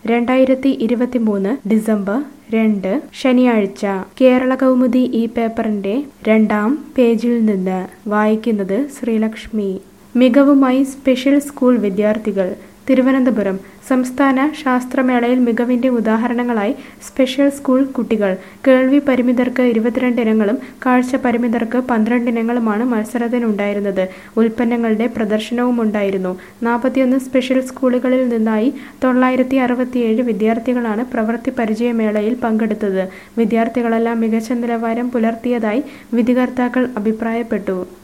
രണ്ടായിരത്തി ഇരുപത്തിമൂന്ന് ഡിസംബർ രണ്ട് ശനിയാഴ്ച കേരള കൗമുദി ഈ പേപ്പറിന്റെ രണ്ടാം പേജിൽ നിന്ന് വായിക്കുന്നത് ശ്രീലക്ഷ്മി മികവുമായി സ്പെഷ്യൽ സ്കൂൾ വിദ്യാർത്ഥികൾ തിരുവനന്തപുരം സംസ്ഥാന ശാസ്ത്രമേളയിൽ മികവിന്റെ ഉദാഹരണങ്ങളായി സ്പെഷ്യൽ സ്കൂൾ കുട്ടികൾ കേൾവി പരിമിതർക്ക് ഇരുപത്തിരണ്ട് ഇനങ്ങളും കാഴ്ച പരിമിതർക്ക് പന്ത്രണ്ട് ഇനങ്ങളുമാണ് മത്സരത്തിനുണ്ടായിരുന്നത് ഉൽപ്പന്നങ്ങളുടെ പ്രദർശനവും ഉണ്ടായിരുന്നു നാൽപ്പത്തിയൊന്ന് സ്പെഷ്യൽ സ്കൂളുകളിൽ നിന്നായി തൊള്ളായിരത്തി അറുപത്തിയേഴ് വിദ്യാർത്ഥികളാണ് പ്രവൃത്തി പരിചയമേളയിൽ പങ്കെടുത്തത് വിദ്യാർത്ഥികളെല്ലാം മികച്ച നിലവാരം പുലർത്തിയതായി വിധികർത്താക്കൾ അഭിപ്രായപ്പെട്ടു